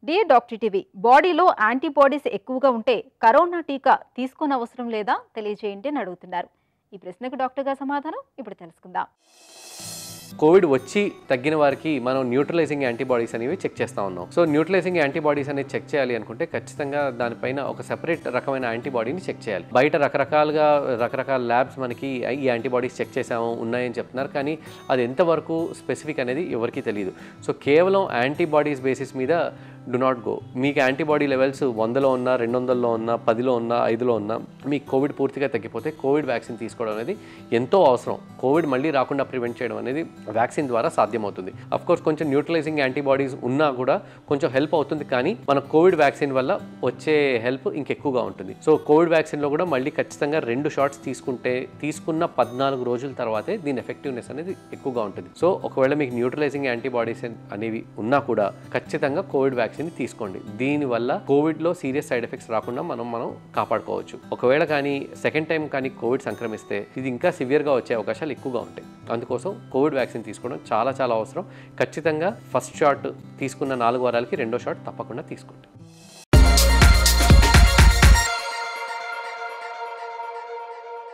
dear doctor TV బాడీలో antibodies ఎక్కువగా ఉంటే కరోనా టీకా తీసుకోనవసరం లేదా తెలియజేయండి అని అడుగుతున్నారు ఈ ప్రశ్నకు డాక్టర్ గారి సమాధానం ఇప్పుడు తెలుసుకుందాం కోవిడ్ వచ్చి తగ్గిన వారికి మనం న్యూట్రలైజింగ్ యాంటీబాడీస్ అనేవి చెక్ చేస్తూ ఉన్నాం సో న్యూట్రలైజింగ్ యాంటీబాడీస్ అనేది చెక్ చేయాలి అనుకుంటే ఖచ్చితంగా దానిపైన ఒక సెపరేట్ రకమైన యాంటీబాడీని చెక్ చేయాలి బయట రకరకాలుగా రకరకాల ల్యాబ్స్ మనకి ఈ యాంటీబాడీస్ చెక్ చేసాము ఉన్నాయని చెప్తున్నారు కానీ అది ఎంతవరకు స్పెసిఫిక్ అనేది ఎవరికీ తెలియదు సో కేవలం యాంటీబాడీస్ బేసిస్ మీద డు నాట్ గో మీకు యాంటీబాడీ లెవెల్స్ వందలో ఉన్నా రెండు వందల్లో ఉన్నా పదిలో ఉన్నా ఐదులో ఉన్నా మీకు కోవిడ్ పూర్తిగా తగ్గిపోతే కోవిడ్ వ్యాక్సిన్ తీసుకోవడం అనేది ఎంతో అవసరం కోవిడ్ మళ్ళీ రాకుండా ప్రివెంట్ చేయడం అనేది వ్యాక్సిన్ ద్వారా సాధ్యమవుతుంది అఫ్ కోర్స్ కొంచెం న్యూట్రలైజింగ్ యాంటీబాడీస్ ఉన్నా కూడా కొంచెం హెల్ప్ అవుతుంది కానీ మన కోవిడ్ వ్యాక్సిన్ వల్ల వచ్చే హెల్ప్ ఇంకెక్కువగా ఉంటుంది సో కోవిడ్ వ్యాక్సిన్లో కూడా మళ్ళీ ఖచ్చితంగా రెండు షాట్స్ తీసుకుంటే తీసుకున్న పద్నాలుగు రోజుల తర్వాతే దీని ఎఫెక్టివ్నెస్ అనేది ఎక్కువగా ఉంటుంది సో ఒకవేళ మీకు న్యూట్రలైజింగ్ యాంటీబాడీస్ అనేవి ఉన్నా కూడా ఖచ్చితంగా కోవిడ్ వ్యాక్సిన్ తీసుకోండి దీనివల్ల కోవిడ్లో సీరియస్ సైడ్ ఎఫెక్ట్స్ రాకుండా మనం మనం కాపాడుకోవచ్చు ఒకవేళ కానీ సెకండ్ టైం కానీ కోవిడ్ సంక్రమిస్తే ఇది ఇంకా సివియర్గా వచ్చే అవకాశాలు ఎక్కువగా ఉంటాయి అందుకోసం కోవిడ్ వ్యాక్సిన్ తీసుకోవడం చాలా చాలా అవసరం ఖచ్చితంగా ఫస్ట్ షాట్ తీసుకున్న నాలుగు వారాలకి రెండో షాట్ తప్పకుండా తీసుకోండి